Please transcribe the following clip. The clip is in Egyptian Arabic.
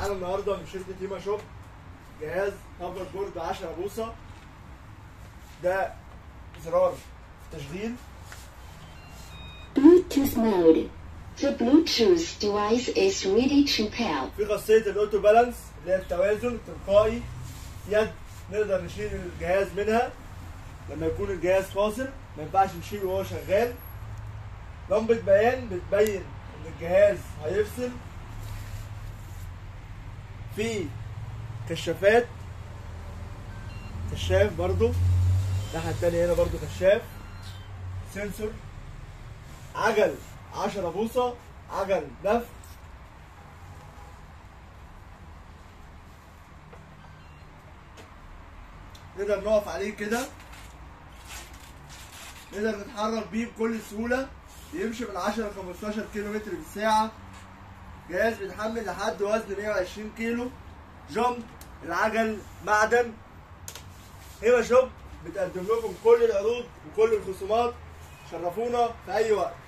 معانا النهارده من شركه هيما شوب جهاز هافر بورد 10 بوصه ده زرار تشغيل Bluetooth mode. The Bluetooth device is ready to pair. في خاصيه الاوتو بالانس اللي هي التوازن التلقائي يد نقدر نشيل الجهاز منها لما يكون الجهاز فاصل ما ينفعش نشيله وهو شغال لمبة بيان بتبين ان الجهاز هيفصل في كشافات كشاف برضو الناحية التانية هنا برضو كشاف سنسور عجل 10 بوصة عجل لف نقدر نقف عليه كده نقدر نتحرك بيه بكل سهولة بيمشي من 10 ل 15 كيلو متر في الساعة جهاز بيتحمل لحد وزن 120 كيلو جمب العجل معدن هيما شوب بتقدم لكم كل العروض وكل الخصومات شرفونا في أي وقت